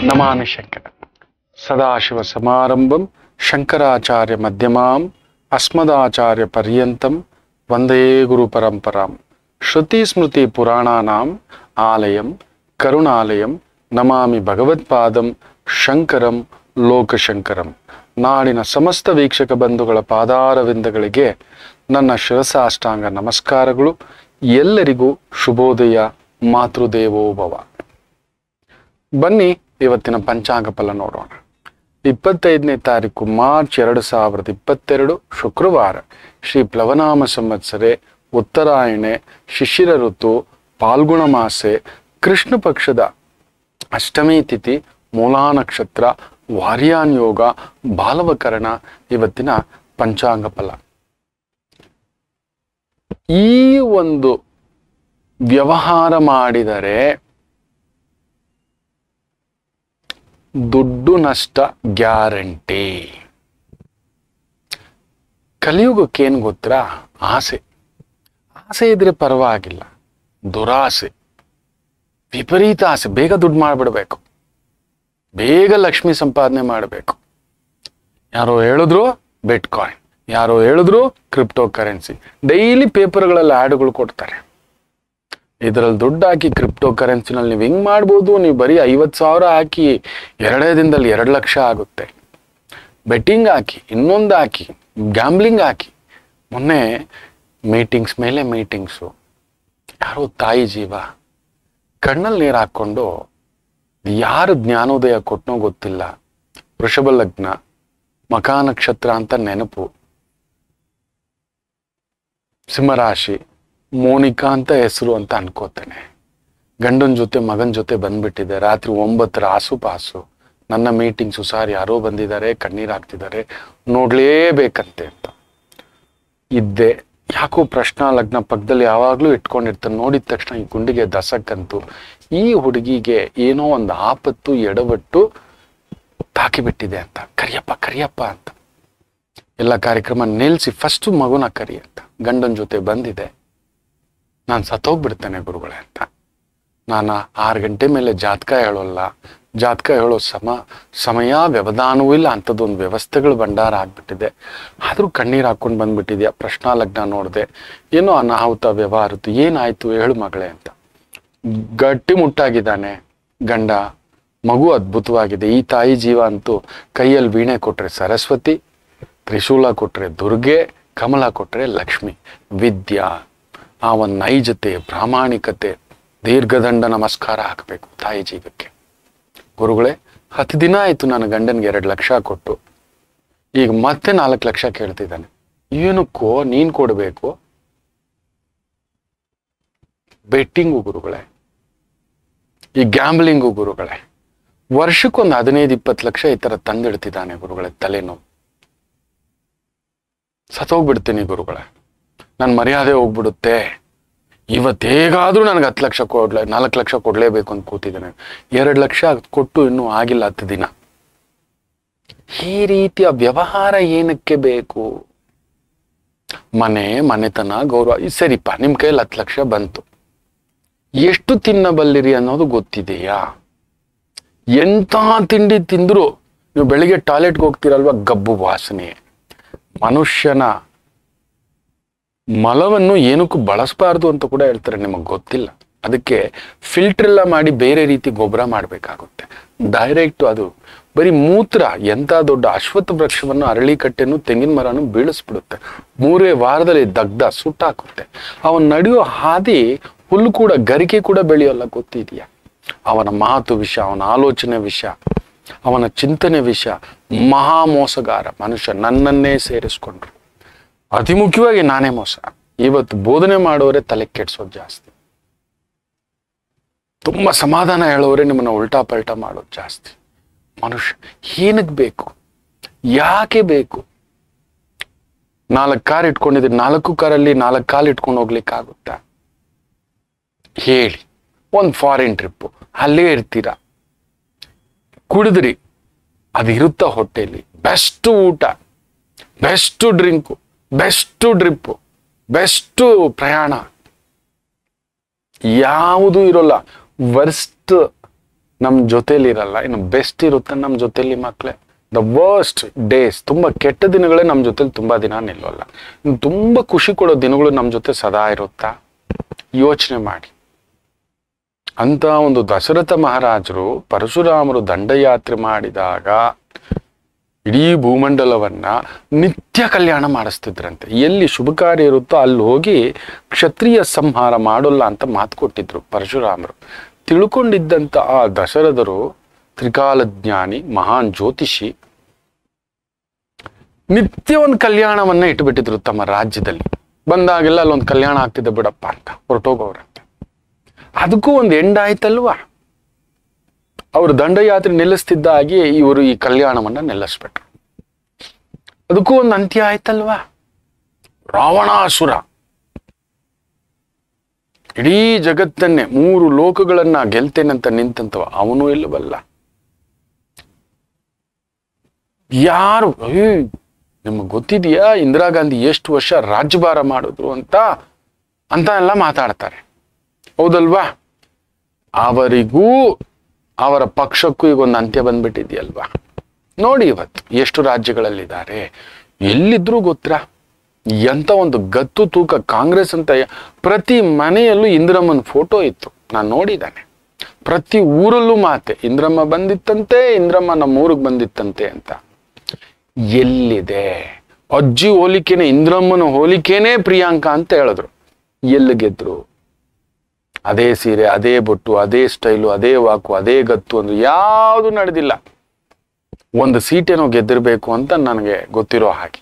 ನಮಾಮಿ ಶಂಕರ ಸದಾಶಿವ ಸಮಾರಂಭಂ ಶಂಕರಾಚಾರ್ಯ ಮಧ್ಯಮಾಂ ಅಸ್ಮದಾಚಾರ್ಯ ಪರ್ಯಂತಂ ವಂದೇ ಗುರು ಪರಂಪರಾಂ ಶ್ರುತಿ ಸ್ಮೃತಿ ಪುರಾಣಾನಾಂ ಆಲಯಂ ಕರುಣಾಲಯಂ ನಮಾಮಿ ಭಗವತ್ಪಾದಂ ಶಂಕರಂ ಲೋಕಶಂಕರಂ ನಾಡಿನ ಸಮಸ್ತ ವೀಕ್ಷಕ ಬಂಧುಗಳ ಪಾದಾರವಿಂದಗಳಿಗೆ ನನ್ನ ಶಿರಸಾಷ್ಟಾಂಗ ನಮಸ್ಕಾರಗಳು ಎಲ್ಲರಿಗೂ ಶುಭೋದಯ ಮಾತೃದೇವೋಭವ ಬನ್ನಿ ಇವತ್ತಿನ ಪಂಚಾಂಗ ಫಲ ನೋಡೋಣ ಇಪ್ಪತ್ತೈದನೇ ತಾರೀಕು ಮಾರ್ಚ್ ಎರಡು ಸಾವಿರದ ಇಪ್ಪತ್ತೆರಡು ಶುಕ್ರವಾರ ಶ್ರೀ ಪ್ಲವನಾಮ ಸಂವತ್ಸರೆ ಉತ್ತರಾಯಣೆ ಶಿಶಿರ ಋತು ಪಾಲ್ಗುಣ ಮಾಸೆ ಕೃಷ್ಣ ಪಕ್ಷದ ಅಷ್ಟಮಿ ತಿಥಿ ಮೂಲಾ ನಕ್ಷತ್ರ ವಾರ್ಯಾನ್ ಯೋಗ ಬಾಲವಕರಣ ಇವತ್ತಿನ ಪಂಚಾಂಗ ಫಲ ಈ ಒಂದು ವ್ಯವಹಾರ ಮಾಡಿದರೆ ದುಡ್ಡು ನಷ್ಟ ಗ್ಯಾರಂಟಿ ಕಲಿಯುಗಕ್ಕೇನು ಗೊತ್ತಾ ಆಸೆ ಆಸೆ ಇದ್ರೆ ಪರವಾಗಿಲ್ಲ ದುರಾಸೆ ವಿಪರೀತ ಆಸೆ ಬೇಗ ದುಡ್ಡು ಮಾಡಿಬಿಡ್ಬೇಕು ಬೇಗ ಲಕ್ಷ್ಮಿ ಸಂಪಾದನೆ ಮಾಡಬೇಕು ಯಾರೋ ಹೇಳಿದ್ರು ಬಿಟ್ ಕಾಯಿನ್ ಯಾರೋ ಹೇಳಿದ್ರು ಕ್ರಿಪ್ಟೋ ಕರೆನ್ಸಿ ಡೈಲಿ ಪೇಪರ್ಗಳಲ್ಲಿ ಆ್ಯಡ್ಗಳು ಕೊಡ್ತಾರೆ ಇದರಲ್ಲಿ ದುಡ್ಡು ಹಾಕಿ ಕ್ರಿಪ್ಟೋ ಕರೆನ್ಸಿನಲ್ಲಿ ನೀವು ಹಿಂಗೆ ಮಾಡ್ಬೋದು ನೀವು ಬರೀ ಐವತ್ತು ಸಾವಿರ ಹಾಕಿ ಎರಡೇ ದಿನದಲ್ಲಿ ಎರಡು ಲಕ್ಷ ಆಗುತ್ತೆ ಬೆಟ್ಟಿಂಗ್ ಹಾಕಿ ಇನ್ನೊಂದು ಹಾಕಿ ಗ್ಯಾಮ್ಲಿಂಗ್ ಹಾಕಿ ಮೊನ್ನೆ ಮೀಟಿಂಗ್ಸ್ ಮೇಲೆ ಮೀಟಿಂಗ್ಸು ಯಾರೋ ತಾಯಿ ಜೀವ ಕಣ್ಣಲ್ಲಿ ನೀರು ಹಾಕ್ಕೊಂಡು ಯಾರು ಜ್ಞಾನೋದಯ ಕೊಟ್ಟನೋ ಗೊತ್ತಿಲ್ಲ ವೃಷಭ ಲಗ್ನ ಮಕಾ ನಕ್ಷತ್ರ ಅಂತ ನೆನಪು ಸಿಂಹರಾಶಿ ಮೋನಿಕಾ ಅಂತ ಹೆಸರು ಅಂತ ಅನ್ಕೋತೇನೆ ಗಂಡನ ಜೊತೆ ಮಗನ ಜೊತೆ ಬಂದ್ಬಿಟ್ಟಿದೆ ರಾತ್ರಿ ಒಂಬತ್ತರ ಆಸುಪಾಸು ನನ್ನ ಮೀಟಿಂಗ್ಸು ಸಾರ್ ಯಾರೋ ಬಂದಿದ್ದಾರೆ ಕಣ್ಣೀರು ಹಾಕ್ತಿದ್ದಾರೆ ನೋಡ್ಲೇಬೇಕಂತೆ ಅಂತ ಇದ್ದೆ ಯಾಕೋ ಪ್ರಶ್ನಾ ಲಗ್ನ ಪಕ್ಕದಲ್ಲಿ ಯಾವಾಗಲೂ ಇಟ್ಕೊಂಡಿರ್ತಾನೆ ನೋಡಿದ ತಕ್ಷಣ ಈ ಗುಂಡಿಗೆ ದಸಕ್ಕಂತು ಈ ಹುಡುಗಿಗೆ ಏನೋ ಒಂದು ಆಪತ್ತು ಎಡವಟ್ಟು ತಾಕಿಬಿಟ್ಟಿದೆ ಅಂತ ಕರಿಯಪ್ಪ ಕರಿಯಪ್ಪ ಅಂತ ಎಲ್ಲ ಕಾರ್ಯಕ್ರಮ ನಿಲ್ಲಿಸಿ ಫಸ್ಟು ಮಗುನ ಕರಿ ಅಂತ ಗಂಡನ ಜೊತೆ ಬಂದಿದೆ ನಾನು ಸತ್ತೋಗ್ಬಿಡ್ತೇನೆ ಗುರುಗಳೇ ಅಂತ ನಾನು ಆರು ಗಂಟೆ ಮೇಲೆ ಜಾತಕ ಹೇಳೋಲ್ಲ ಜಾತಕ ಹೇಳೋ ಸಮ ಸಮಯ ವ್ಯವಧಾನವೂ ಇಲ್ಲ ಅಂಥದ್ದೊಂದು ವ್ಯವಸ್ಥೆಗಳು ಭಂಡಾರ ಆಗ್ಬಿಟ್ಟಿದೆ ಆದರೂ ಕಣ್ಣೀರು ಹಾಕ್ಕೊಂಡು ಬಂದ್ಬಿಟ್ಟಿದ್ಯಾ ಪ್ರಶ್ನಾ ಲಗ್ನ ನೋಡಿದೆ ಏನೋ ಅನಾಹುತ ವ್ಯವಹಾರತ್ತು ಏನಾಯ್ತು ಹೇಳು ಮಗಳೇ ಅಂತ ಗಟ್ಟಿ ಮುಟ್ಟಾಗಿದ್ದಾನೆ ಗಂಡ ಮಗು ಅದ್ಭುತವಾಗಿದೆ ಈ ತಾಯಿ ಜೀವ ಅಂತೂ ಕೈಯಲ್ಲಿ ವೀಣೆ ಕೊಟ್ರೆ ಸರಸ್ವತಿ ತ್ರಿಶೂಲ ಕೊಟ್ರೆ ದುರ್ಗೆ ಕಮಲ ಕೊಟ್ರೆ ಲಕ್ಷ್ಮಿ ವಿದ್ಯಾ ಆ ಒಂದು ನೈಜತೆ ಪ್ರಾಮಾಣಿಕತೆ ದೀರ್ಘದಂಡ ನಮಸ್ಕಾರ ಹಾಕಬೇಕು ತಾಯಿ ಜೀವಕ್ಕೆ ಗುರುಗಳೇ ಹತ್ತು ದಿನ ಆಯ್ತು ನನ್ನ ಗಂಡನ್ಗೆ ಎರಡು ಲಕ್ಷ ಕೊಟ್ಟು ಈಗ ಮತ್ತೆ ನಾಲ್ಕು ಲಕ್ಷ ಕೇಳ್ತಿದ್ದಾನೆ ಏನಕ್ಕೋ ನೀನ್ ಕೊಡಬೇಕು ಬೆಟ್ಟಿಂಗು ಗುರುಗಳೇ ಈ ಗ್ಯಾಂಬ್ಲಿಂಗು ಗುರುಗಳೇ ವರ್ಷಕ್ಕೊಂದು ಹದಿನೈದು ಇಪ್ಪತ್ತು ಲಕ್ಷ ಈ ತರ ತಂದಿಡ್ತಿದ್ದಾನೆ ಗುರುಗಳೇ ತಲೆನೋವು ಸತ್ತೋಗ್ಬಿಡ್ತೀನಿ ಗುರುಗಳೇ ನನ್ನ ಮರ್ಯಾದೆ ಹೋಗ್ಬಿಡುತ್ತೆ ಇವತ್ತು ಹೇಗಾದ್ರೂ ನನಗೆ ಹತ್ತು ಲಕ್ಷ ಕೊಡ್ಲೆ ನಾಲ್ಕು ಲಕ್ಷ ಕೊಡ್ಲೇಬೇಕು ಅಂತ ಕೂತಿದ್ದೇನೆ ಎರಡು ಲಕ್ಷ ಕೊಟ್ಟು ಇನ್ನೂ ಆಗಿಲ್ಲ ಹತ್ತು ದಿನ ಈ ರೀತಿಯ ವ್ಯವಹಾರ ಏನಕ್ಕೆ ಬೇಕು ಮನೆ ಮನೆತನ ಗೌರವ ಈ ಸರಿಪ್ಪ ನಿಮ್ ಕೈಯಲ್ಲಿ ಹತ್ತು ಲಕ್ಷ ಬಂತು ಎಷ್ಟು ತಿನ್ನಬಲ್ಲಿರಿ ಅನ್ನೋದು ಗೊತ್ತಿದೆಯಾ ಎಂಥ ತಿಂಡಿ ತಿಂದ್ರು ನೀವು ಬೆಳಿಗ್ಗೆ ಟಾಯ್ಲೆಟ್ಗೆ ಹೋಗ್ತೀರಲ್ವಾ ಗಬ್ಬು ವಾಸನೆ ಮನುಷ್ಯನ ಮಲವನ್ನು ಏನಕ್ಕೂ ಬಳಸಬಾರ್ದು ಅಂತ ಕೂಡ ಹೇಳ್ತಾರೆ ನಿಮಗೆ ಗೊತ್ತಿಲ್ಲ ಅದಕ್ಕೆ ಫಿಲ್ಟರ್ ಎಲ್ಲ ಮಾಡಿ ಬೇರೆ ರೀತಿ ಗೊಬ್ಬರ ಮಾಡಬೇಕಾಗುತ್ತೆ ಡೈರೆಕ್ಟ್ ಅದು ಬರೀ ಮೂತ್ರ ಎಂಥ ದೊಡ್ಡ ಅಶ್ವತ್ಥ ವೃಕ್ಷವನ್ನು ಅರಳಿಕಟ್ಟೆನು ತೆಂಗಿನ ಮರನು ಬೀಳಿಸ್ಬಿಡುತ್ತೆ ಮೂರೇ ವಾರದಲ್ಲಿ ದಗ್ಧ ಸುಟ್ಟಾಕುತ್ತೆ ಅವನ್ ನಡೆಯೋ ಹಾದಿ ಹುಲ್ಲು ಕೂಡ ಗರಿಕೆ ಕೂಡ ಬೆಳೆಯೋಲ್ಲ ಗೊತ್ತಿದೆಯಾ ಅವನ ಮಾತು ವಿಷ ಅವನ ಆಲೋಚನೆ ವಿಷ ಅವನ ಚಿಂತನೆ ವಿಷ ಮಹಾ ಮೋಸಗಾರ ಮನುಷ್ಯ ನನ್ನನ್ನೇ ಸೇರಿಸ್ಕೊಂಡ್ರು ಅತಿ ಮುಖ್ಯವಾಗಿ ನಾನೇ ಮೋಸ ಇವತ್ತು ಬೋಧನೆ ಮಾಡೋರೆ ತಲೆ ಕೆಡ್ಸೋದು ಜಾಸ್ತಿ ತುಂಬಾ ಸಮಾಧಾನ ಹೇಳೋರೆ ನಿಮ್ಮನ್ನ ಉಲ್ಟಾ ಪಲ್ಟಾ ಮಾಡೋದು ಜಾಸ್ತಿ ಮನುಷ್ಯ ಏನಕ್ಕೆ ಬೇಕು ಯಾಕೆ ಬೇಕು ನಾಲ್ಕು ಕಾರ್ ಇಟ್ಕೊಂಡಿದ್ರೆ ನಾಲ್ಕು ಕಾರಲ್ಲಿ ನಾಲ್ಕು ಕಾಲ್ ಇಟ್ಕೊಂಡು ಹೋಗ್ಲಿಕ್ಕಾಗುತ್ತಾ ಹೇಳಿ ಒಂದು ಫಾರಿನ್ ಟ್ರಿಪ್ಪು ಅಲ್ಲೇ ಇರ್ತೀರಾ ಕುಡಿದ್ರಿ ಅದು ಇರುತ್ತಾ ಹೊಟ್ಟೆಯಲ್ಲಿ ಬೆಸ್ಟ್ ಊಟ best drink best drip best ಪ್ರಯಾಣ ಯಾವುದೂ ಇರೋಲ್ಲ ವರ್ಸ್ಟ್ ನಮ್ಮ ಜೊತೆಲಿರಲ್ಲ ಇನ್ನು ಬೆಸ್ಟ್ ಇರುತ್ತೆ ನಮ್ಮ ಜೊತೆಲಿ ಮಕ್ಕಳೇ ದ ವರ್ಸ್ಟ್ ಡೇಸ್ ತುಂಬ ಕೆಟ್ಟ ದಿನಗಳೇ ನಮ್ಮ ಜೊತೆಲಿ ತುಂಬ ದಿನ ನಿಲ್ಲೋಲ್ಲ ಇನ್ನು ತುಂಬ ಖುಷಿ ಕೊಡೋ ದಿನಗಳು ನಮ್ಮ ಜೊತೆ ಸದಾ ಇರುತ್ತಾ ಯೋಚನೆ ಮಾಡಿ ಅಂತ ಒಂದು ದಶರಥ ಮಹಾರಾಜರು ಪರಶುರಾಮರು ದಂಡಯಾತ್ರೆ ಮಾಡಿದಾಗ ಇಡೀ ಭೂಮಂಡಲವನ್ನ ನಿತ್ಯ ಕಲ್ಯಾಣ ಮಾಡಿಸ್ತಿದ್ರಂತೆ ಎಲ್ಲಿ ಶುಭ ಕಾರ್ಯ ಇರುತ್ತೋ ಅಲ್ಲಿ ಹೋಗಿ ಕ್ಷತ್ರಿಯ ಸಂಹಾರ ಮಾಡೋಲ್ಲ ಅಂತ ಮಾತು ಕೊಟ್ಟಿದ್ರು ಪರಶುರಾಮರು ತಿಳ್ಕೊಂಡಿದ್ದಂತ ಆ ದಶರಥರು ತ್ರಿಕಾಲಜ್ಞಾನಿ ಮಹಾನ್ ಜ್ಯೋತಿಷಿ ನಿತ್ಯ ಒಂದು ಕಲ್ಯಾಣವನ್ನ ಇಟ್ಬಿಟ್ಟಿದ್ರು ತಮ್ಮ ರಾಜ್ಯದಲ್ಲಿ ಬಂದಾಗೆಲ್ಲ ಅಲ್ಲೊಂದು ಕಲ್ಯಾಣ ಆಗ್ತಿದೆ ಬಿಡಪ್ಪ ಅಂತ ಹೊರಟೋಗೋರಂತೆ ಅದಕ್ಕೂ ಒಂದು ಎಂಡ್ ಆಯ್ತಲ್ವಾ ಅವರು ದಂಡಯಾತ್ರೆ ನಿಲ್ಲಿಸ್ತಿದ್ದಾಗಿ ಇವರು ಈ ಕಲ್ಯಾಣವನ್ನ ನಿಲ್ಲಿಸ್ಬಿಟ್ರು ಅದಕ್ಕೂ ಒಂದು ಅಂತ್ಯ ಆಯ್ತಲ್ವಾ ರಾವಣಾಸುರ ಇಡೀ ಜಗತ್ತನ್ನೇ ಮೂರು ಲೋಕಗಳನ್ನ ಗೆಲ್ತೇನಂತ ನಿಂತಂತವ ಅವನು ಇಲ್ಲವಲ್ಲ ಯಾರು ಅಯ್ಯೋ, ನಿಮಗೆ ಗೊತ್ತಿದೆಯಾ ಇಂದಿರಾ ಗಾಂಧಿ ಎಷ್ಟು ವರ್ಷ ರಾಜ್ಯಭಾರ ಮಾಡಿದ್ರು ಅಂತ ಅಂತ ಎಲ್ಲ ಮಾತಾಡ್ತಾರೆ ಹೌದಲ್ವಾ ಅವರಿಗೂ ಅವರ ಪಕ್ಷಕ್ಕೂ ಈಗ ಒಂದು ಅಂತ್ಯ ಬಂದ್ಬಿಟ್ಟಿದೆಯಲ್ವಾ ನೋಡಿ ಇವತ್ತು ಎಷ್ಟು ರಾಜ್ಯಗಳಲ್ಲಿದ್ದಾರೆ ಎಲ್ಲಿದ್ರೂ ಗೊತ್ತಾ ಎಂತ ಒಂದು ಗತ್ತು ತೂಕ ಕಾಂಗ್ರೆಸ್ ಅಂತ ಪ್ರತಿ ಮನೆಯಲ್ಲೂ ಇಂದಿರಮ್ಮನ ಫೋಟೋ ಇತ್ತು ನಾನು ನೋಡಿದ್ದಾನೆ ಪ್ರತಿ ಊರಲ್ಲೂ ಮಾತೆ ಇಂದ್ರಮ್ಮ ಬಂದಿತ್ತಂತೆ ಇಂದ್ರಮ್ಮ ನಮ್ಮ ಊರಿಗೆ ಬಂದಿತ್ತಂತೆ ಅಂತ ಎಲ್ಲಿದೆ ಅಜ್ಜಿ ಹೋಲಿಕೆನೆ ಇಂದ್ರಮ್ಮನ ಹೋಲಿಕೆನೇ ಪ್ರಿಯಾಂಕಾ ಅಂತ ಹೇಳಿದ್ರು ಎಲ್ಲಿ ಗೆದ್ರು ಅದೇ ಸೀರೆ ಅದೇ ಬೊಟ್ಟು ಅದೇ ಸ್ಟೈಲು ಅದೇ ವಾಕು ಅದೇ ಗತ್ತು ಅಂದ್ರೆ ಯಾವುದು ನಡೆದಿಲ್ಲ ಒಂದು ಸೀಟೇನೋ ಗೆದ್ದಿರ್ಬೇಕು ಅಂತ ನನಗೆ ಗೊತ್ತಿರೋ ಹಾಗೆ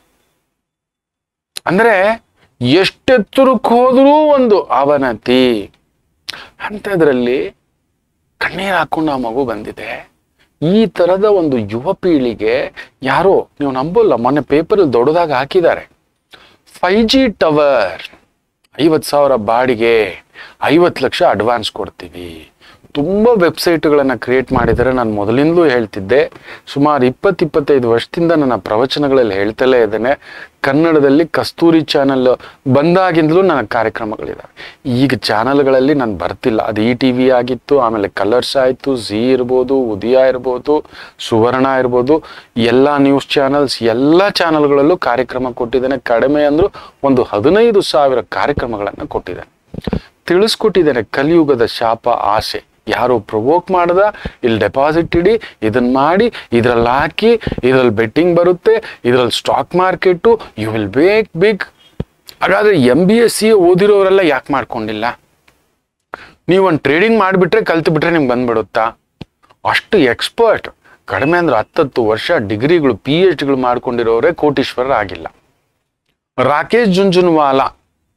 ಅಂದ್ರೆ ಎಷ್ಟೆತ್ತರಕ್ಕೆ ಹೋದ್ರೂ ಒಂದು ಅವನತಿ ಅಂಥದ್ರಲ್ಲಿ ಕಣ್ಣೀರು ಹಾಕೊಂಡು ಆ ಮಗು ಬಂದಿದೆ ಈ ತರದ ಒಂದು ಯುವ ಪೀಳಿಗೆ ಯಾರೋ ನೀವು ನಂಬೋಲ್ಲ ಮೊನ್ನೆ ಪೇಪರಲ್ಲಿ ದೊಡ್ಡದಾಗಿ ಹಾಕಿದ್ದಾರೆ ಫೈವ್ ಜಿ ಟವರ್ ಐವತ್ತು ಸಾವಿರ ಬಾಡಿಗೆ ಐವತ್ತು ಲಕ್ಷ ಅಡ್ವಾನ್ಸ್ ಕೊಡ್ತೀವಿ ತುಂಬ ವೆಬ್ಸೈಟ್ಗಳನ್ನು ಕ್ರಿಯೇಟ್ ಮಾಡಿದರೆ ನಾನು ಮೊದಲಿಂದಲೂ ಹೇಳ್ತಿದ್ದೆ ಸುಮಾರು ಇಪ್ಪತ್ತು ಇಪ್ಪತ್ತೈದು ವರ್ಷದಿಂದ ನನ್ನ ಪ್ರವಚನಗಳಲ್ಲಿ ಹೇಳ್ತಲೇ ಇದ್ದೇನೆ ಕನ್ನಡದಲ್ಲಿ ಕಸ್ತೂರಿ ಚಾನಲ್ ಬಂದಾಗಿಂದಲೂ ನನ್ನ ಕಾರ್ಯಕ್ರಮಗಳಿದ್ದಾವೆ ಈಗ ಚಾನಲ್ಗಳಲ್ಲಿ ನಾನು ಬರ್ತಿಲ್ಲ ಅದು ಇ ಟಿ ವಿ ಆಗಿತ್ತು ಆಮೇಲೆ ಕಲರ್ಸ್ ಆಯಿತು ಝೀ ಇರ್ಬೋದು ಉದಯ ಇರ್ಬೋದು ಸುವರ್ಣ ಇರ್ಬೋದು ಎಲ್ಲ ನ್ಯೂಸ್ ಚಾನಲ್ಸ್ ಎಲ್ಲ ಚಾನಲ್ಗಳಲ್ಲೂ ಕಾರ್ಯಕ್ರಮ ಕೊಟ್ಟಿದ್ದೇನೆ ಕಡಿಮೆ ಅಂದರೂ ಒಂದು ಹದಿನೈದು ಸಾವಿರ ಕಾರ್ಯಕ್ರಮಗಳನ್ನು ಕೊಟ್ಟಿದ್ದೇನೆ ತಿಳಿಸ್ಕೊಟ್ಟಿದ್ದೇನೆ ಕಲಿಯುಗದ ಶಾಪ ಆಸೆ ಯಾರು ಪ್ರೊವೋಕ್ ಮಾಡ್ದ ಇಲ್ಲಿ ಡೆಪಾಸಿಟ್ ಇಡಿ ಇದನ್ನ ಮಾಡಿ ಇದ್ರಲ್ಲಿ ಹಾಕಿ ಇದ್ರಲ್ಲಿ ಬೆಟ್ಟಿಂಗ್ ಬರುತ್ತೆ ಇದ್ರಲ್ಲಿ stock market you will bake big ಹಾಗಾದ್ರೆ ಎಂ ಬಿ ಎಸ್ ಸಿ ಓದಿರೋರೆಲ್ಲ ಯಾಕೆ ಮಾಡ್ಕೊಂಡಿಲ್ಲ ನೀವು ಒಂದು ಟ್ರೇಡಿಂಗ್ ಮಾಡಿಬಿಟ್ರೆ ಕಲ್ತು ಬಿಟ್ರೆ ನಿಮ್ಗೆ ಬಂದ್ಬಿಡುತ್ತಾ ಅಷ್ಟು ಎಕ್ಸ್ಪರ್ಟ್ ಕಡಿಮೆ ಅಂದ್ರೆ ಹತ್ತತ್ತು ವರ್ಷ ಡಿಗ್ರಿಗಳು ಪಿ ಎಚ್ ಡಿಗಳು ಮಾಡ್ಕೊಂಡಿರೋರೇ ಕೋಟೀಶ್ವರರ ಆಗಿಲ್ಲ ರಾಕೇಶ್ ಜುಂಜುನ್ವಾಲಾ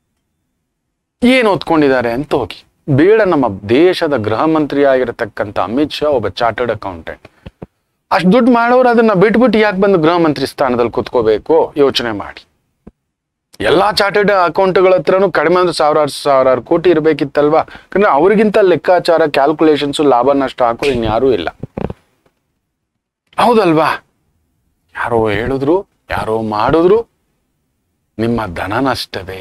ಏನು ಓದ್ಕೊಂಡಿದ್ದಾರೆ ಅಂತ ಹೋಗಿ ಬೇಡ ನಮ್ಮ ದೇಶದ ಗೃಹ ಮಂತ್ರಿ ಆಗಿರತಕ್ಕಂಥ ಅಮಿತ್ ಶಾ ಒಬ್ಬ ಚಾರ್ಟರ್ಡ್ ಅಕೌಂಟೆಂಟ್ ಅಷ್ಟು ದುಡ್ಡು ಮಾಡೋರು ಅದನ್ನ ಬಿಟ್ಬಿಟ್ಟು ಯಾಕೆ ಬಂದು ಗೃಹ ಮಂತ್ರಿ ಸ್ಥಾನದಲ್ಲಿ ಕುತ್ಕೋಬೇಕು ಯೋಚನೆ ಮಾಡಿ ಎಲ್ಲಾ ಚಾರ್ಟರ್ಡ್ ಅಕೌಂಟ್ಗಳ ಹತ್ರನೂ ಕಡಿಮೆ ಅಂದ್ರೆ ಸಾವಿರಾರು ಸಾವಿರಾರು ಕೋಟಿ ಇರಬೇಕಿತ್ತಲ್ವಾ ಯಾಕಂದ್ರೆ ಅವ್ರಿಗಿಂತ ಲೆಕ್ಕಾಚಾರ ಕ್ಯಾಲ್ಕುಲೇಷನ್ಸ್ ಲಾಭ ನಷ್ಟ ಹಾಕೋ ಇನ್ಯಾರೂ ಇಲ್ಲ ಹೌದಲ್ವಾ ಯಾರೋ ಹೇಳಿದ್ರು ಯಾರೋ ಮಾಡಿದ್ರು ನಿಮ್ಮ ಧನ ನಷ್ಟವೇ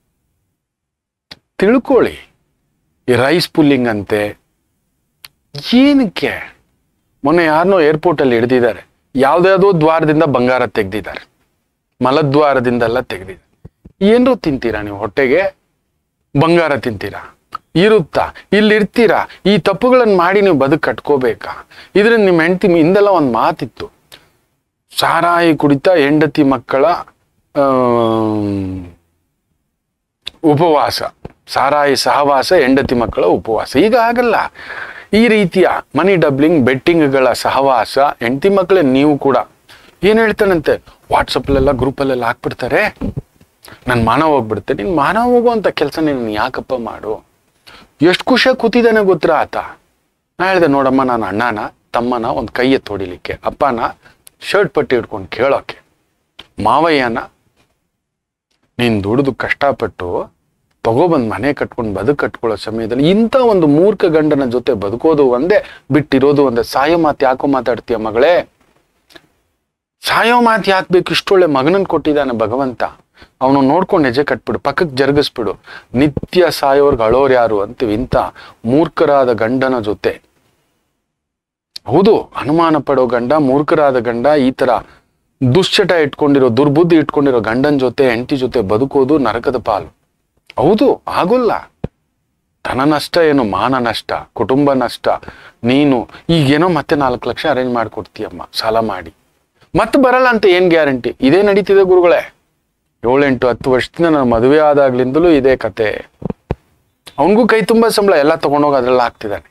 ತಿಳ್ಕೊಳ್ಳಿ ಈ ರೈಸ್ ಪುಲ್ಲಿಂಗ್ ಅಂತೆ ಏನಕ್ಕೆ ಮೊನ್ನೆ ಯಾರನ್ನೋ ಏರ್ಪೋರ್ಟಲ್ಲಿ ಹಿಡ್ದಿದ್ದಾರೆ ಯಾವ್ದ್ಯಾವ್ದೋ ದ್ವಾರದಿಂದ ಬಂಗಾರ ತೆಗ್ದಿದ್ದಾರೆ ಮಲದ್ವಾರದಿಂದೆಲ್ಲ ತೆಗ್ದಿದ್ದಾರೆ ಏನರು ತಿಂತೀರಾ ನೀವು ಹೊಟ್ಟೆಗೆ ಬಂಗಾರ ತಿಂತೀರಾ ಇರುತ್ತಾ ಇಲ್ಲಿ ಇರ್ತೀರಾ ಈ ತಪ್ಪುಗಳನ್ನು ಮಾಡಿ ನೀವು ಬದುಕು ಕಟ್ಕೋಬೇಕಾ ಇದ್ರಿಂದ ನಿಮ್ಮ ಹೆಂಡತಿ ಹಿಂದೆಲ್ಲ ಒಂದು ಮಾತಿತ್ತು ಸಾರಾಯಿ ಕುಡಿತ ಹೆಂಡತಿ ಮಕ್ಕಳ ಆಮ್, ಉಪವಾಸ ಸಾರಾಯಿ ಸಹವಾಸ ಹೆಂಡತಿ ಮಕ್ಕಳ ಉಪವಾಸ ಈಗ ಆಗಲ್ಲ ಈ ರೀತಿಯ ಮನಿ ಡಬ್ಲಿಂಗ್ ಬೆಟ್ಟಿಂಗ್ಗಳ ಸಹವಾಸ ಹೆಂಡತಿ ಮಕ್ಕಳೇ ನೀವು ಕೂಡ ಏನ್ ಹೇಳ್ತಾನಂತೆ ವಾಟ್ಸಪ್ಪಲ್ಲೆಲ್ಲ ಗ್ರೂಪಲ್ಲೆಲ್ಲ ಹಾಕ್ಬಿಡ್ತಾರೆ ನನ್ನ ಮಾನ ಹೋಗ್ಬಿಡುತ್ತೆ ನಿನ್ ಮಾನ ಹೋಗುವಂತ ಕೆಲಸ ನೀನು ಯಾಕಪ್ಪ ಮಾಡು ಎಷ್ಟು ಖುಷಿಯಾಗಿ ಕೂತಿದ್ದಾನೆ ಗೊತ್ತಾ ಆತ ನಾ ಹೇಳ್ದೆ ನೋಡಮ್ಮ ನಾನು ಅಣ್ಣನ ತಮ್ಮನ ಒಂದು ಕೈ ಎತ್ತಿ ಹೊಡಿಲಿಕ್ಕೆ ಅಪ್ಪನ ಶರ್ಟ್ ಪಟ್ಟಿ ಹಿಡ್ಕೊಂಡು ಕೇಳೋಕೆ ಮಾವಯ್ಯನ ನೀನ್ ದುಡಿದು ಕಷ್ಟಪಟ್ಟು ತಗೊಬಂದ್ ಮನೆ ಕಟ್ಕೊಂಡು ಬದುಕು ಕಟ್ಕೊಳ್ಳೋ ಸಮಯದಲ್ಲಿ ಇಂಥ ಒಂದು ಮೂರ್ಖ ಗಂಡನ ಜೊತೆ ಬದುಕೋದು ಒಂದೇ ಬಿಟ್ಟಿರೋದು ಒಂದೇ ಸಾಯೋ ಮಾತು ಯಾಕೋ ಮಾತಾಡ್ತೀಯ ಮಗಳೇ ಸಾಯೋ ಮಾತು ಯಾಕೆ ಬೇಕು ಇಷ್ಟೊಳ್ಳೆ ಮಗನನ್ ಕೊಟ್ಟಿದ್ದಾನೆ ಭಗವಂತ ಅವನು ನೋಡ್ಕೊಂಡು ಹೆಜ್ಜೆ ಕಟ್ಬಿಡು ಪಕ್ಕಕ್ಕೆ ಜರುಗಿಸ್ಬಿಡು ನಿತ್ಯ ಸಾಯೋರ್ಗೆ ಅಳೋರು ಯಾರು ಅಂತೀವಿ ಇಂಥ ಮೂರ್ಖರಾದ ಗಂಡನ ಜೊತೆ ಹೌದು ಅನುಮಾನ ಪಡೋ ಗಂಡ ಮೂರ್ಖರಾದ ಗಂಡ ಈ ತರ ದುಶ್ಚಟ ಇಟ್ಕೊಂಡಿರೋ ದುರ್ಬುದ್ಧಿ ಇಟ್ಕೊಂಡಿರೋ ಗಂಡನ ಜೊತೆ ಹೆಂಡತಿ ಜೊತೆ ಬದುಕೋದು ನರಕದ ಪಾಲು ಹೌದು ಆಗೋಲ್ಲ ಧನ ನಷ್ಟ ಏನು ಮಾನ ನಷ್ಟ ಕುಟುಂಬ ನಷ್ಟ ನೀನು ಈಗೇನೋ ಮತ್ತೆ ನಾಲ್ಕು ಲಕ್ಷ ಅರೇಂಜ್ ಮಾಡಿಕೊಡ್ತೀಯಮ್ಮ ಸಾಲ ಮಾಡಿ ಮತ್ತೆ ಬರಲ್ಲ ಅಂತ ಏನ್ ಗ್ಯಾರಂಟಿ ಇದೇ ನಡೀತಿದೆ ಗುರುಗಳೇ ಏಳೆಂಟು ಹತ್ತು ವರ್ಷದಿಂದ ನಾನು ಮದುವೆ ಆದಾಗ್ಲಿಂದಲೂ ಇದೇ ಕತೆ ಅವನಿಗೂ ಕೈ ತುಂಬ ಸಂಬಳ ಎಲ್ಲ ತಗೊಂಡೋಗಿ ಅದ್ರಲ್ಲಿ ಹಾಕ್ತಿದ್ದಾನೆ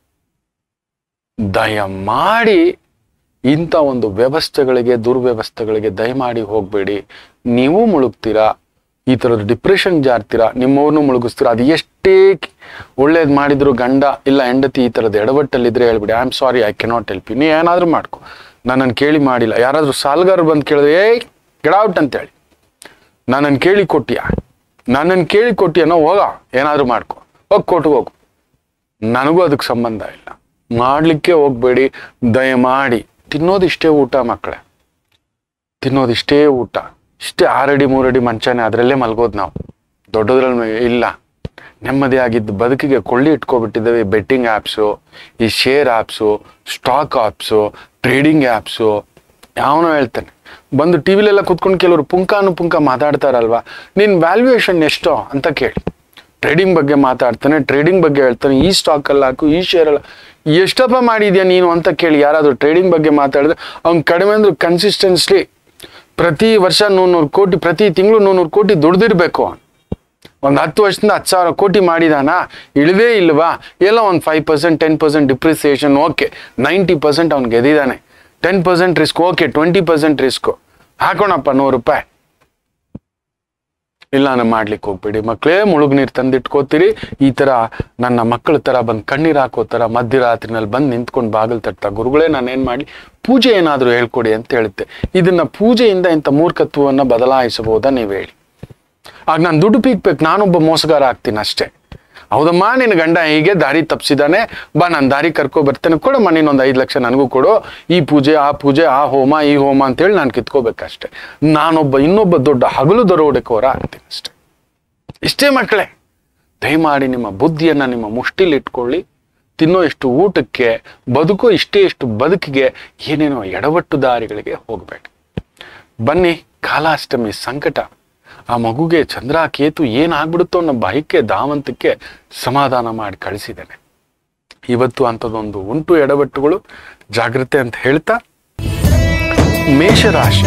ದಯಮಾಡಿ ಇಂಥ ಒಂದು ವ್ಯವಸ್ಥೆಗಳಿಗೆ ದುರ್ವ್ಯವಸ್ಥೆಗಳಿಗೆ ದಯಮಾಡಿ ಹೋಗಬೇಡಿ ನೀವು ಮುಳುಗ್ತೀರಾ ಈ ಥರದ ಡಿಪ್ರೆಷನ್ ಜಾರ್ತೀರಾ ನಿಮ್ಮವ್ರನ್ನೂ ಮುಳುಗಿಸ್ತೀರಾ ಅದು ಎಷ್ಟೇ ಒಳ್ಳೇದು ಮಾಡಿದ್ರು ಗಂಡ ಇಲ್ಲ ಹೆಂಡತಿ ಈ ಥರದ ಎಡವಟ್ಟಲ್ಲಿದ್ರೆ ಹೇಳ್ಬಿಡಿ I am sorry I cannot help you ನೀ ಏನಾದರೂ ಮಾಡ್ಕೊ ನನ್ನನ್ನು ಕೇಳಿ ಮಾಡಿಲ್ಲ ಯಾರಾದರೂ ಸಾಲ್ಗಾರರು ಬಂದು ಕೇಳಿದ್ರೆ ಏಯ್ ಗೆಡೌಟ್ ಅಂತೇಳಿ ನನ್ನನ್ನು ಕೇಳಿ ಕೊಟ್ಟಿಯ ನನ್ನನ್ನು ಕೇಳಿ ಕೊಟ್ಟಿಯನೋ ಹೋಗ ಏನಾದರೂ ಮಾಡ್ಕೊ ಹೋಗಿ ಕೊಟ್ಟು ಹೋಗು ನನಗೂ ಅದಕ್ಕೆ ಸಂಬಂಧ ಇಲ್ಲ ಮಾಡಲಿಕ್ಕೆ ಹೋಗ್ಬೇಡಿ ದಯಮಾಡಿ ತಿನ್ನೋದಿಷ್ಟೇ ಊಟ ಮಕ್ಕಳೇ ತಿನ್ನೋದಿಷ್ಟೇ ಊಟ ಇಷ್ಟೇ ಆರಡಿ ಮೂರಡಿ ಮಂಚನೇ ಅದರಲ್ಲೇ ಮಲ್ಗೋದು ನಾವು ದೊಡ್ಡದ್ರಲ್ಲಿ ಇಲ್ಲ ನೆಮ್ಮದಿ ಆಗಿದ್ದು ಬದುಕಿಗೆ ಕೊಳ್ಳಿ ಇಟ್ಕೊಬಿಟ್ಟಿದ್ದೇವೆ ಈ ಬೆಟ್ಟಿಂಗ್ ಆ್ಯಪ್ಸು ಈ share apps stock apps trading apps ಯಾವನೋ ಹೇಳ್ತಾನೆ ಬಂದು ಟಿ ವಿಲೆಲ್ಲ ಕುತ್ಕೊಂಡು ಕೆಲವರು ಪುಂಕಾನುಪುಂಕ ಮಾತಾಡ್ತಾರಲ್ವಾ ನಿನ್ನ ವ್ಯಾಲ್ಯೂಯೇಷನ್ ಎಷ್ಟೋ ಅಂತ ಕೇಳಿ ಟ್ರೇಡಿಂಗ್ ಬಗ್ಗೆ ಮಾತಾಡ್ತಾನೆ ಟ್ರೇಡಿಂಗ್ ಬಗ್ಗೆ ಹೇಳ್ತಾನೆ ಈ ಸ್ಟಾಕಲ್ಲಿ ಹಾಕು ಈ ಶೇರಲ್ಲಿ ಎಷ್ಟಪ್ಪ ಮಾಡಿದ್ಯಾ ನೀನು ಅಂತ ಕೇಳಿ ಯಾರಾದರೂ ಟ್ರೇಡಿಂಗ್ ಬಗ್ಗೆ ಮಾತಾಡಿದ್ರೆ ಅವ್ನು ಕಡಿಮೆ ಅಂದ್ರೆ ಕನ್ಸಿಸ್ಟೆನ್ಸ್ಲಿ ಪ್ರತಿ ವರ್ಷ ನೂರು ಕೋಟಿ ಪ್ರತಿ ತಿಂಗಳು ನೂರು ಕೋಟಿ ದುಡ್ದಿರ್ಬೇಕು ಒಂದು ಹತ್ತು ವರ್ಷದಿಂದ ಹತ್ತು ಸಾವಿರ ಕೋಟಿ ಮಾಡಿದಾನ ಇಳಿದೇ ಇಲ್ವಾ ಎಲ್ಲ ಒಂದು five percent ten percent depreciation okay ninety percent ಅವ್ನು ಗೆದ್ದಿದ್ದಾನೆ ten percent risk okay twenty percent risk ಹಾಕೋಣಪ್ಪ ನೂರು ರೂಪಾಯಿ ಇಲ್ಲ ನಾನು ಮಾಡ್ಲಿಕ್ಕೆ ಹೋಗ್ಬೇಡಿ ಮಕ್ಕಳೇ ಮುಳುಗ್ ನೀರು ತಂದಿಟ್ಕೋತೀರಿ ಈ ತರ ನನ್ನ ಮಕ್ಕಳ ತರ ಬಂದು ಕಣ್ಣೀರು ಹಾಕೋ ತರ ಮಧ್ಯರಾತ್ರಿನಲ್ಲಿ ಬಂದು ನಿಂತ್ಕೊಂಡು ಬಾಗಿಲು ತಟ್ಟ ಗುರುಗಳೇ ನಾನು ಏನ್ ಮಾಡಿ ಪೂಜೆ ಏನಾದರೂ ಹೇಳ್ಕೊಡಿ ಅಂತ ಹೇಳುತ್ತೆ ಇದನ್ನ ಪೂಜೆಯಿಂದ ಇಂಥ ಮೂರ್ಖತ್ವವನ್ನು ಬದಲಾಯಿಸಬಹುದಾ ನೀವು ಹೇಳಿ ಆಗ ನಾನು ದುಡ್ಡು ಪೀಕ್ಬೇಕು ನಾನೊಬ್ಬ ಮೋಸಗಾರ ಆಗ್ತೀನಿ ಅಷ್ಟೇ ಹೌದಮ್ಮ ನಿನ್ನ ಗಂಡ ಹೀಗೆ ದಾರಿ ತಪ್ಪಿಸಿದಾನೆ ಬಾ ನಾನು ದಾರಿ ಕರ್ಕೊ ಬರ್ತೇನೆ ಕೊಡಮ್ಮ ನೀನೊಂದು ಐದು ಲಕ್ಷ ನನಗೂ ಕೊಡು ಈ ಪೂಜೆ ಆ ಪೂಜೆ ಆ ಹೋಮ ಈ ಹೋಮ ಅಂತೇಳಿ ನಾನು ಕಿತ್ಕೋಬೇಕಷ್ಟೆ ನಾನೊಬ್ಬ ಇನ್ನೊಬ್ಬ ದೊಡ್ಡ ಹಗಲು ದರೋಡೆಕೋರ ಆಗ್ತೀನಿ ಅಷ್ಟೆ ಇಷ್ಟೇ ಮಕ್ಕಳೇ ದಯಮಾಡಿ ನಿಮ್ಮ ಬುದ್ಧಿಯನ್ನು ನಿಮ್ಮ ಮುಷ್ಟಿಲಿ ಇಟ್ಕೊಳ್ಳಿ ತಿನ್ನೋ ಇಷ್ಟು ಊಟಕ್ಕೆ ಬದುಕೋ ಇಷ್ಟೇ ಇಷ್ಟು ಬದುಕಿಗೆ ಏನೇನೋ ಎಡವಟ್ಟು ದಾರಿಗಳಿಗೆ ಹೋಗಬೇಡಿ ಬನ್ನಿ ಕಾಲಾಷ್ಟಮಿ ಸಂಕಟ ಆ ಮಗುಗೆ ಚಂದ್ರ ಕೇತು ಏನಾಗ್ಬಿಡುತ್ತೋ ಅನ್ನೋ ಭಯಕ್ಕೆ ಧಾವಂತಕ್ಕೆ ಸಮಾಧಾನ ಮಾಡಿ ಕಳಿಸಿದ್ದೇನೆ ಇವತ್ತು ಅಂಥದ್ದೊಂದು ಉಂಟು ಎಡವಟ್ಟುಗಳು ಜಾಗ್ರತೆ ಅಂತ ಹೇಳ್ತಾ ಮೇಷರಾಶಿ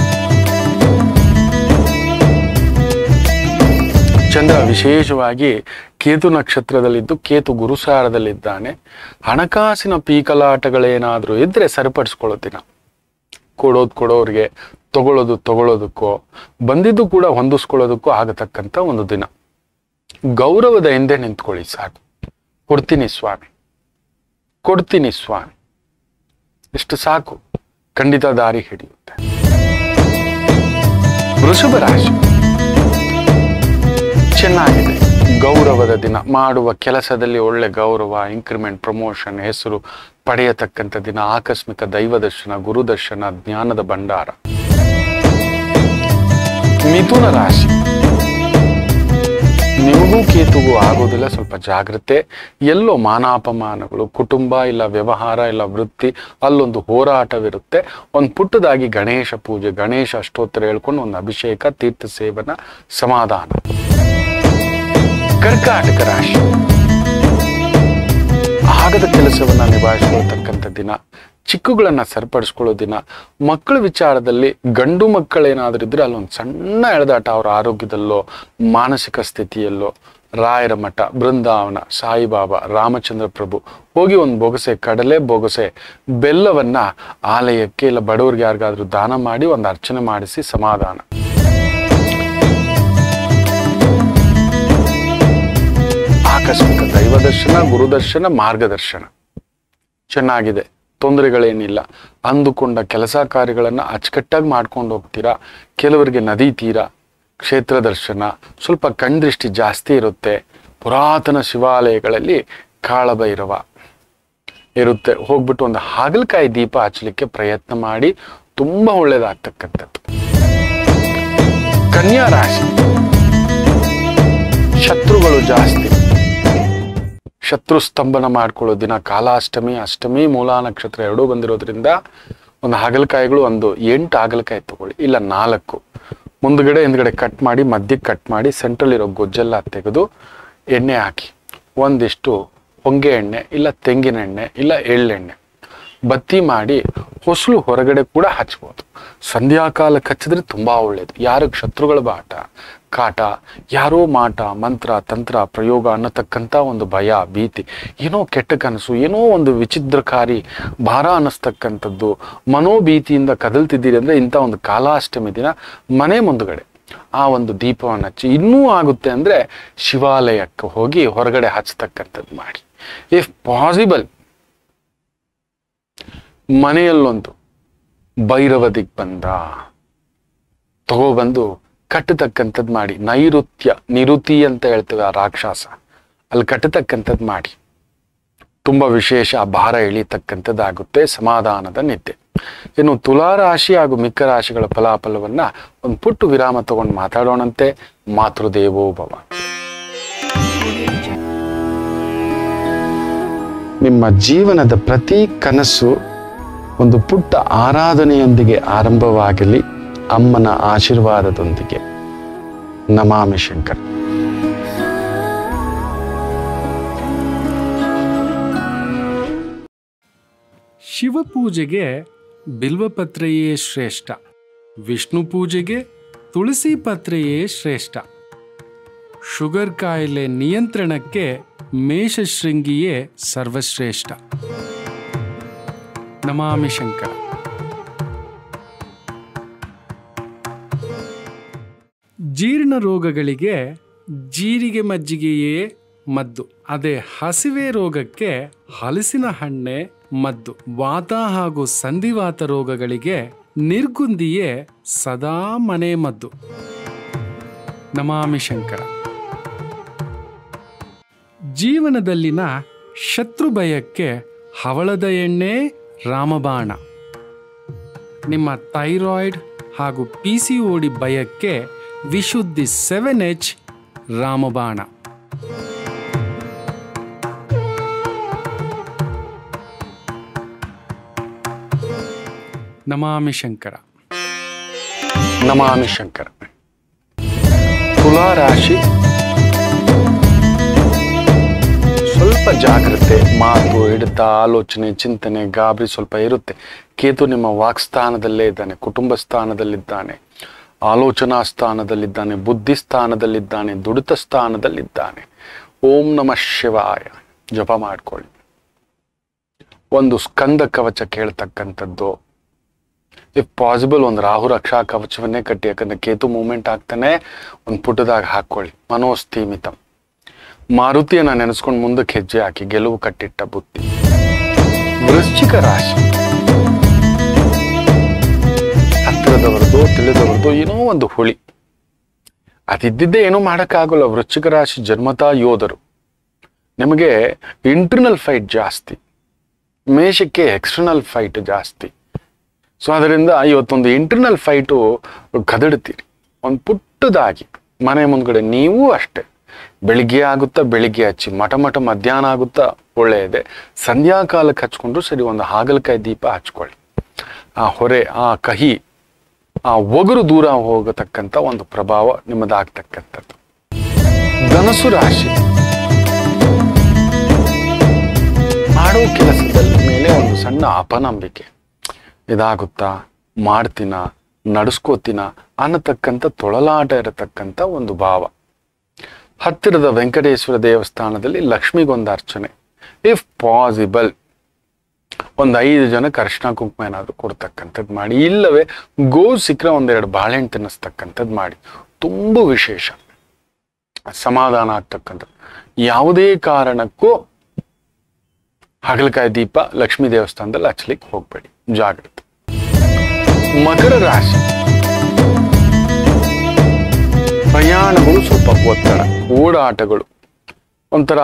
ಚಂದ್ರ ವಿಶೇಷವಾಗಿ ಕೇತು ನಕ್ಷತ್ರದಲ್ಲಿದ್ದು ಕೇತು ಗುರುಸಾರದಲ್ಲಿದ್ದಾನೆ ಹಣಕಾಸಿನ ಪೀಕಲಾಟಗಳೇನಾದರೂ ಇದ್ರೆ ಸರಿಪಡಿಸ್ಕೊಳ್ಳೋ ದಿನ ಕೊಡೋದು ಕೊಡೋರಿಗೆ ತಗೊಳ್ಳೋದು ತಗೊಳ್ಳೋದಕ್ಕೋ ಬಂದಿದ್ದು ಕೂಡ ಹೊಂದಿಸ್ಕೊಳ್ಳೋದಕ್ಕೂ ಆಗತಕ್ಕಂಥ ಒಂದು ದಿನ ಗೌರವದ ಹಿಂದೆ ನಿಂತ್ಕೊಳ್ಳಿ ಸಾಕು ಕೊಡ್ತೀನಿ ಸ್ವಾಮಿ ಕೊಡ್ತೀನಿ ಸ್ವಾಮಿ ಇಷ್ಟು ಸಾಕು ಖಂಡಿತ ದಾರಿ ಹಿಡಿಯುತ್ತೆ ವೃಷಭ ರಾಶಿ ಚೆನ್ನಾಗಿದೆ ಗೌರವದ ದಿನ ಮಾಡುವ ಕೆಲಸದಲ್ಲಿ ಒಳ್ಳೆ ಗೌರವ ಇಂಕ್ರಿಮೆಂಟ್ ಪ್ರಮೋಷನ್ ಹೆಸರು ಪಡೆಯತಕ್ಕಂಥ ದಿನ ಆಕಸ್ಮಿಕ ದೈವ ದರ್ಶನ ಗುರುದರ್ಶನ ಜ್ಞಾನದ ಭಂಡಾರ ಮಿಥುನ ರಾಶಿ ನಿಮಗೂ ಕೇತುಗೂ ಆಗೋದಿಲ್ಲ ಸ್ವಲ್ಪ ಜಾಗ್ರತೆ ಎಲ್ಲೋ ಮಾನಾಪಮಾನಗಳು ಕುಟುಂಬ ಇಲ್ಲ ವ್ಯವಹಾರ ಇಲ್ಲ ವೃತ್ತಿ ಅಲ್ಲೊಂದು ಹೋರಾಟವಿರುತ್ತೆ ಒಂದು ಪುಟ್ಟದಾಗಿ ಗಣೇಶ ಪೂಜೆ ಗಣೇಶ ಅಷ್ಟೋತ್ತರ ಹೇಳ್ಕೊಂಡು ಒಂದು ಅಭಿಷೇಕ ತೀರ್ಥ ಸೇವನ ಸಮಾಧಾನ ಕರ್ಕಾಟಕ ರಾಶಿ ಆಗದ ಕೆಲಸವನ್ನ ನಿಭಾಯಿಸ್ಕೊಳ್ತಕ್ಕಂಥ ದಿನ ಚಿಕ್ಕುಗಳನ್ನ ಸರಿಪಡಿಸ್ಕೊಳ್ಳೋ ದಿನ ಮಕ್ಕಳ ವಿಚಾರದಲ್ಲಿ ಗಂಡು ಮಕ್ಕಳೇನಾದ್ರೂ ಇದ್ರೆ ಅಲ್ಲೊಂದು ಸಣ್ಣ ಎಳೆದಾಟ ಅವರ ಆರೋಗ್ಯದಲ್ಲೋ ಮಾನಸಿಕ ಸ್ಥಿತಿಯಲ್ಲೋ ರಾಯರ ಮಠ ಬೃಂದಾವನ ಸಾಯಿಬಾಬಾ ರಾಮಚಂದ್ರ ಪ್ರಭು ಹೋಗಿ ಒಂದು ಬೊಗಸೆ ಕಡಲೆ ಬೊಗಸೆ ಬೆಲ್ಲವನ್ನ ಆಲಯಕ್ಕೆ ಇಲ್ಲ ಬಡವರಿಗೆ ಯಾರಿಗಾದ್ರೂ ದಾನ ಮಾಡಿ ಒಂದು ಅರ್ಚನೆ ಮಾಡಿಸಿ ಸಮಾಧಾನ ಆಕಸ್ಮಿಕ ದೈವದರ್ಶನ ಗುರುದರ್ಶನ ಮಾರ್ಗದರ್ಶನ ಚೆನ್ನಾಗಿದೆ ತೊಂದರೆಗಳೇನಿಲ್ಲ ಅಂದುಕೊಂಡ ಕೆಲಸ ಕಾರ್ಯಗಳನ್ನು ಅಚ್ಚುಕಟ್ಟಾಗಿ ಮಾಡ್ಕೊಂಡು ಹೋಗ್ತೀರಾ ಕೆಲವರಿಗೆ ನದಿ ತೀರ ಕ್ಷೇತ್ರ ದರ್ಶನ ಸ್ವಲ್ಪ ಕಣ್ದೃಷ್ಟಿ ಜಾಸ್ತಿ ಇರುತ್ತೆ ಪುರಾತನ ಶಿವಾಲಯಗಳಲ್ಲಿ ಕಾಳಭೈರವ ಇರುತ್ತೆ ಹೋಗ್ಬಿಟ್ಟು ಒಂದು ಹಾಗಲಕಾಯಿ ದೀಪ ಹಚ್ಚಲಿಕ್ಕೆ ಪ್ರಯತ್ನ ಮಾಡಿ ತುಂಬಾ ಒಳ್ಳೇದಾಗ್ತಕ್ಕಂಥದ್ದು ಕನ್ಯಾ ರಾಶಿ ಶತ್ರುಗಳು ಜಾಸ್ತಿ ಶತ್ರು ಸ್ತಂಭನ ಮಾಡ್ಕೊಳ್ಳೋ ದಿನ ಕಾಲಾಷ್ಟಮಿ ಅಷ್ಟಮಿ ಮೂಲ ನಕ್ಷತ್ರ ಎರಡೂ ಬಂದಿರೋದ್ರಿಂದ ಒಂದು ಹಾಗಲಕಾಯಿಗಳು ಒಂದು ಎಂಟು ಹಾಗಲಕಾಯಿ ತಗೊಳ್ಳಿ ಇಲ್ಲ ನಾಲ್ಕು ಮುಂದ್ಗಡೆ ಹಿಂದ್ಗಡೆ ಕಟ್ ಮಾಡಿ ಮಧ್ಯಕ್ಕೆ ಕಟ್ ಮಾಡಿ ಸೆಂಟ್ರಲ್ ಇರೋ ಗೊಜ್ಜೆಲ್ಲ ತೆಗೆದು ಎಣ್ಣೆ ಹಾಕಿ ಒಂದಿಷ್ಟು ಹೊಂಗೆ ಎಣ್ಣೆ ಇಲ್ಲ ತೆಂಗಿನ ಎಣ್ಣೆ ಇಲ್ಲ ಎಳ್ಳೆಣ್ಣೆ ಬತ್ತಿ ಮಾಡಿ ಹೊಸಲು ಹೊರಗಡೆ ಕೂಡ ಹಚ್ಬೋದು ಸಂಧ್ಯಾಕಾಲಕ್ಕೆ ಹಚ್ಚಿದ್ರೆ ತುಂಬಾ ಒಳ್ಳೇದು ಯಾರಿಗೆ ಶತ್ರುಗಳ ಬಾಟ ಕಾಟ ಯಾರೋ ಮಾಟ ಮಂತ್ರ ತಂತ್ರ ಪ್ರಯೋಗ ಅನ್ನತಕ್ಕಂಥ ಒಂದು ಭಯ ಭೀತಿ ಏನೋ ಕೆಟ್ಟ ಕನಸು ಏನೋ ಒಂದು ವಿಚಿತ್ರಕಾರಿ ಭಾರ ಅನ್ನಿಸ್ತಕ್ಕಂಥದ್ದು ಮನೋಭೀತಿಯಿಂದ ಕದಲ್ತಿದ್ದೀರಿ ಅಂದ್ರೆ ಇಂಥ ಒಂದು ಕಾಲಾಷ್ಟಮಿ ದಿನ ಮನೆ ಮುಂದುಗಡೆ ಆ ಒಂದು ದೀಪವನ್ನು ಹಚ್ಚಿ ಇನ್ನೂ ಆಗುತ್ತೆ ಅಂದ್ರೆ ಶಿವಾಲಯಕ್ಕೆ ಹೋಗಿ ಹೊರಗಡೆ ಹಚ್ಚತಕ್ಕಂಥದ್ದು ಮಾಡಿ ಇಫ್ ಪಾಸಿಬಲ್ ಮನೆಯಲ್ಲೊಂದು ಭೈರವ ದಿಗ್ಬಂಧ ತಗೊಬಂದು ಕಟ್ಟತಕ್ಕಂಥದ್ದು ಮಾಡಿ ನೈಋತ್ಯ ನಿರುತಿ ಅಂತ ಹೇಳ್ತೇವೆ ಆ ರಾಕ್ಷಸ ಅಲ್ಲಿ ಕಟ್ಟತಕ್ಕಂಥದ್ದು ಮಾಡಿ ತುಂಬ ವಿಶೇಷ ಆ ಭಾರ ಇಳಿತಕ್ಕಂಥದ್ದಾಗುತ್ತೆ ಸಮಾಧಾನದ ನಿದ್ದೆ ಇನ್ನು ತುಲಾ ರಾಶಿ ಹಾಗೂ ಮಿಕ್ಕ ರಾಶಿಗಳ ಫಲಾಫಲವನ್ನ ಒಂದು ಪುಟ್ಟು ವಿರಾಮ ತಗೊಂಡು ಮಾತಾಡೋಣಂತೆ ಮಾತೃದೇವೋ ಭವ ನಿಮ್ಮ ಜೀವನದ ಪ್ರತಿ ಕನಸು ಒಂದು ಪುಟ್ಟ ಆರಾಧನೆಯೊಂದಿಗೆ ಆರಂಭವಾಗಲಿ ಅಮ್ಮನ ಆಶೀರ್ವಾದದೊಂದಿಗೆ ನಮಾಮಿ ಶಂಕರ್ ಶಿವಪೂಜೆಗೆ ಬಿಲ್ವಪತ್ರೆಯೇ ಶ್ರೇಷ್ಠ ವಿಷ್ಣು ಪೂಜೆಗೆ ತುಳಸಿ ಪತ್ರೆಯೇ ಶ್ರೇಷ್ಠ ಶುಗರ್ ಕಾಯಿಲೆ ನಿಯಂತ್ರಣಕ್ಕೆ ಮೇಷಶೃಂಗಿಯೇ ಸರ್ವಶ್ರೇಷ್ಠ ನಮಾಮಿ ಶಂಕರ ಜೀರ್ಣ ರೋಗಗಳಿಗೆ ಜೀರಿಗೆ ಮಜ್ಜಿಗೆಯೇ ಮದ್ದು ಅದೇ ಹಸಿವೆ ರೋಗಕ್ಕೆ ಹಲಸಿನ ಹಣ್ಣೆ ಮದ್ದು ವಾತ ಹಾಗೂ ಸಂಧಿವಾತ ರೋಗಗಳಿಗೆ ನಿರ್ಗುಂದಿಯೇ ಸದಾ ಮನೆ ಮದ್ದು ನಮಾಮಿ ಶಂಕರ ಜೀವನದಲ್ಲಿನ ಶತ್ರು ಭಯಕ್ಕೆ ಹವಳದ ಎಣ್ಣೆ ರಾಮಬಾಣ ನಿಮ್ಮ ಥೈರಾಯ್ಡ್ ಹಾಗೂ ಪಿ ಸಿ ಓಡಿ ಭಯಕ್ಕೆ ವಿಶುದ್ಧಿ ಸೆವೆನ್ ಎಚ್ ರಾಮಬಾಣ ನಮಾಮಿ ಶಂಕರ ನಮಾಮಿ ಶಂಕರ ತುಲಾ ರಾಶಿ ಸ್ವಲ್ಪ ಜಾಗ್ರತೆ ಮಾತು ಹಿಡಿತ ಆಲೋಚನೆ ಚಿಂತನೆ ಗಾಬರಿ ಸ್ವಲ್ಪ ಇರುತ್ತೆ ಕೇತು ನಿಮ್ಮ ವಾಕ್ಸ್ಥಾನದಲ್ಲೇ ಇದ್ದಾನೆ ಕುಟುಂಬ ಸ್ಥಾನದಲ್ಲಿದ್ದಾನೆ ಆಲೋಚನಾ ಸ್ಥಾನದಲ್ಲಿದ್ದಾನೆ ಬುದ್ಧಿ ಸ್ಥಾನದಲ್ಲಿದ್ದಾನೆ ದುಡಿತ ಸ್ಥಾನದಲ್ಲಿದ್ದಾನೆ ಓಂ ನಮಃ ಶಿವಾಯ ಜಪ ಮಾಡ್ಕೊಳ್ಳಿ ಒಂದು ಸ್ಕಂದ ಕವಚ ಕೇಳ್ತಕ್ಕಂಥದ್ದು ಇಫ್ ಪಾಸಿಬಲ್ ಒಂದು ರಾಹು ರಕ್ಷಾ ಕವಚವನ್ನೇ ಕಟ್ಟಿ ಯಾಕಂದ್ರೆ ಕೇತು ಮೂವ್ಮೆಂಟ್ ಆಗ್ತಾನೆ ಒಂದು ಪುಟದಾಗ ಹಾಕೊಳ್ಳಿ ಮನೋಸ್ಥೀಮಿತಂ ಮಾರುತಿಯನ್ನ ನೆನೆಸ್ಕೊಂಡು ಮುಂದಕ್ಕೆ ಹೆಜ್ಜೆ ಹಾಕಿ ಗೆಲುವು ಕಟ್ಟಿಟ್ಟ ಬುದ್ಧಿ ವೃಶ್ಚಿಕ ರಾಶಿ ಹತ್ತಿರದವರದು ತಿಳಿದವರದು ಏನೋ ಒಂದು ಹುಳಿ ಅದಿದ್ದಿದ್ದೇ ಏನೂ ಮಾಡೋಕ್ಕಾಗಲ್ಲ ವೃಶ್ಚಿಕ ರಾಶಿ ಜನ್ಮತಾ ಯೋಧರು ನಿಮಗೆ ಇಂಟರ್ನಲ್ ಫೈಟ್ ಜಾಸ್ತಿ ಮೇಷಕ್ಕೆ ಎಕ್ಸ್ಟರ್ನಲ್ ಫೈಟ್ ಜಾಸ್ತಿ ಸೊ ಅದರಿಂದ ಇವತ್ತೊಂದು ಇಂಟರ್ನಲ್ ಫೈಟು ಕದಡ್ತೀರಿ ಒಂದು ಪುಟ್ಟದಾಗಿ ಮನೆ ಮುಂದ್ಗಡೆ ನೀವು ಅಷ್ಟೇ ಬೆಳಿಗ್ಗೆ ಆಗುತ್ತಾ ಬೆಳಿಗ್ಗೆ ಹಚ್ಚಿ ಮಠ ಮಠ ಮಧ್ಯಾಹ್ನ ಆಗುತ್ತಾ ಒಳ್ಳೆಯದೆ ಸಂಧ್ಯಾಕಾಲಕ್ಕೆ ಹಚ್ಕೊಂಡ್ರು ಸರಿ ಒಂದು ಹಾಗಲಕಾಯಿ ದೀಪ ಹಚ್ಕೊಳ್ಳಿ ಆ ಹೊರೆ ಆ ಕಹಿ ಆ ಒಗರು ದೂರ ಹೋಗತಕ್ಕಂಥ ಒಂದು ಪ್ರಭಾವ ನಿಮ್ಮದಾಗ್ತಕ್ಕಂಥದ್ದು ಧನಸು ರಾಶಿ ಮಾಡೋ ಕೆಲಸದ ಮೇಲೆ ಒಂದು ಸಣ್ಣ ಅಪನಂಬಿಕೆ ಇದಾಗುತ್ತಾ ಮಾಡ್ತೀನ ನಡೆಸ್ಕೋತೀನ ಅನ್ನತಕ್ಕಂಥ ತೊಳಲಾಟ ಇರತಕ್ಕಂಥ ಒಂದು ಭಾವ ಹತ್ತಿರದ ವೆಂಕಟೇಶ್ವರ ದೇವಸ್ಥಾನದಲ್ಲಿ ಲಕ್ಷ್ಮಿಗೊಂದು ಅರ್ಚನೆ ಇಫ್ ಪಾಸಿಬಲ್ ಒಂದು ಐದು ಜನಕ್ಕೆ ಅರಿಶಿನ ಕುಂಕುಮ ಏನಾದ್ರು ಕೊಡ್ತಕ್ಕಂಥದ್ದು ಮಾಡಿ ಇಲ್ಲವೇ ಗೋ ಸಿಕ್ಕರೆ ಒಂದೆರಡು ಬಾಳೆಹಣ್ಣು ತಿನ್ನಿಸ್ತಕ್ಕಂಥದ್ದು ಮಾಡಿ ತುಂಬ ವಿಶೇಷ ಸಮಾಧಾನ ಆಗ್ತಕ್ಕಂಥದ್ದು ಯಾವುದೇ ಕಾರಣಕ್ಕೂ ಹಗಲಕಾಯಿ ದೀಪ ಲಕ್ಷ್ಮೀ ದೇವಸ್ಥಾನದಲ್ಲಿ ಹಚ್ಲಿಕ್ಕೆ ಹೋಗ್ಬೇಡಿ ಜಾಗ್ರತೆ ಮಕರ ರಾಶಿ ಪ್ರಯಾಣಗಳು ಸ್ವಲ್ಪ ಒತ್ತಡ ಓಡಾಟಗಳು ಒಂಥರ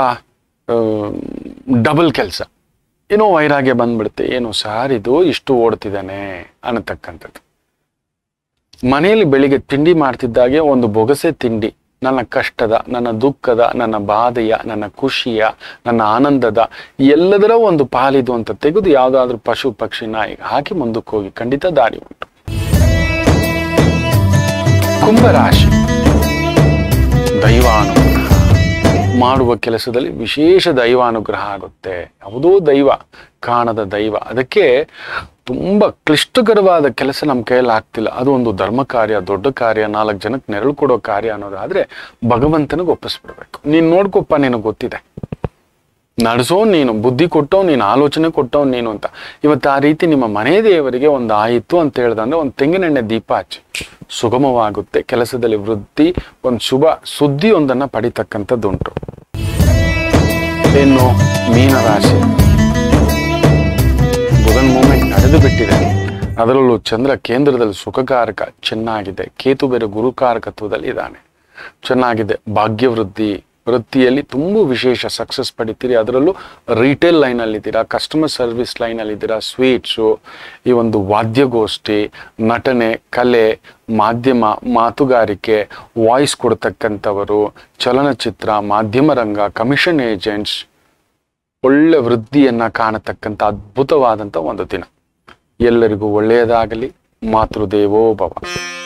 ಡಬಲ್ ಕೆಲಸ ಏನೋ ವೈರಾಗ್ಯ ಬಂದ್ಬಿಡುತ್ತೆ ಏನೋ ಸಾರ್ ಇದು ಇಷ್ಟು ಓಡ್ತಿದ್ದಾನೆ ಅನ್ನತಕ್ಕಂಥದ್ದು ಮನೆಯಲ್ಲಿ ಬೆಳಿಗ್ಗೆ ತಿಂಡಿ ಮಾಡ್ತಿದ್ದಾಗೆ ಒಂದು ಬೊಗಸೆ ತಿಂಡಿ ನನ್ನ ಕಷ್ಟದ ನನ್ನ ದುಃಖದ ನನ್ನ ಬಾಧೆಯ ನನ್ನ ಖುಷಿಯ ನನ್ನ ಆನಂದದ ಎಲ್ಲದರ ಒಂದು ಪಾಲಿದು ಅಂತ ತೆಗೆದು ಯಾವುದಾದ್ರೂ ಪಶು ಪಕ್ಷಿ ನಾಯಿಗೆ ಹಾಕಿ ಮುಂದಕ್ಕೆ ಹೋಗಿ ಖಂಡಿತ ದಾರಿ ಉಂಟು ಕುಂಭರಾಶಿ ದೈವಾನುಗ್ರಹ ಮಾಡುವ ಕೆಲಸದಲ್ಲಿ ವಿಶೇಷ ದೈವಾನುಗ್ರಹ ಆಗುತ್ತೆ ಯಾವುದೋ ದೈವ ಕಾಣದ ದೈವ ಅದಕ್ಕೆ ತುಂಬ ಕ್ಲಿಷ್ಟಕರವಾದ ಕೆಲಸ ನಮ್ಮ ಕೈಯಲ್ಲಿ ಆಗ್ತಿಲ್ಲ ಅದು ಒಂದು ಧರ್ಮ ಕಾರ್ಯ ದೊಡ್ಡ ಕಾರ್ಯ ನಾಲ್ಕು ಜನಕ್ಕೆ ನೆರಳು ಕೊಡೋ ಕಾರ್ಯ ಅನ್ನೋದಾದ್ರೆ ಭಗವಂತನಿಗೆ ಒಪ್ಪಿಸ್ಬಿಡ್ಬೇಕು ನೀನು ನೋಡ್ಕೊಪ್ಪ ನಿನಗೆ ಗೊತ್ತಿದೆ ನಡೆಸೋ ನೀನು ಬುದ್ಧಿ ಕೊಟ್ಟವ್ ನೀನು ಆಲೋಚನೆ ಕೊಟ್ಟವ್ ನೀನು ಅಂತ ಇವತ್ತು ಆ ರೀತಿ ನಿಮ್ಮ ಮನೆ ದೇವರಿಗೆ ಒಂದು ಆಯಿತು ಅಂತ ಹೇಳ್ದಂದ್ರೆ ಒಂದು ತೆಂಗಿನೆಣ್ಣೆ ದೀಪ ಹಚ್ಚಿ ಸುಗಮವಾಗುತ್ತೆ ಕೆಲಸದಲ್ಲಿ ವೃದ್ಧಿ ಒಂದು ಶುಭ ಸುದ್ದಿಯೊಂದನ್ನು ಪಡಿತಕ್ಕಂಥದ್ದುಂಟು ಇನ್ನು ಮೀನರಾಶಿ ಬುಧನ್ ಮೂಮೆಂಟ್ ನಡೆದು ಬಿಟ್ಟಿದೆ ಅದರಲ್ಲೂ ಚಂದ್ರ ಕೇಂದ್ರದಲ್ಲಿ ಸುಖಕಾರಕ ಚೆನ್ನಾಗಿದೆ ಕೇತು ಬೇರೆ ಗುರುಕಾರಕತ್ವದಲ್ಲಿ ಇದ್ದಾನೆ ಚೆನ್ನಾಗಿದೆ ಭಾಗ್ಯವೃದ್ಧಿ ವೃತ್ತಿಯಲ್ಲಿ ತುಂಬ ವಿಶೇಷ ಸಕ್ಸಸ್ ಪಡಿತೀರಿ ಅದರಲ್ಲೂ ರಿಟೇಲ್ ಲೈನಲ್ಲಿದ್ದೀರಾ ಕಸ್ಟಮರ್ ಸರ್ವಿಸ್ ಲೈನಲ್ಲಿದ್ದೀರಾ ಸ್ವೀಟ್ಸು ಈ ಒಂದು ವಾದ್ಯಗೋಷ್ಠಿ ನಟನೆ ಕಲೆ ಮಾಧ್ಯಮ ಮಾತುಗಾರಿಕೆ ವಾಯ್ಸ್ ಕೊಡ್ತಕ್ಕಂಥವರು ಚಲನಚಿತ್ರ ಮಾಧ್ಯಮ ರಂಗ ಕಮಿಷನ್ ಏಜೆಂಟ್ಸ್ ಒಳ್ಳೆ ವೃದ್ಧಿಯನ್ನ ಕಾಣತಕ್ಕಂಥ ಅದ್ಭುತವಾದಂಥ ಒಂದು ದಿನ ಎಲ್ಲರಿಗೂ ಒಳ್ಳೆಯದಾಗಲಿ ಮಾತೃದೇವೋ ಭವ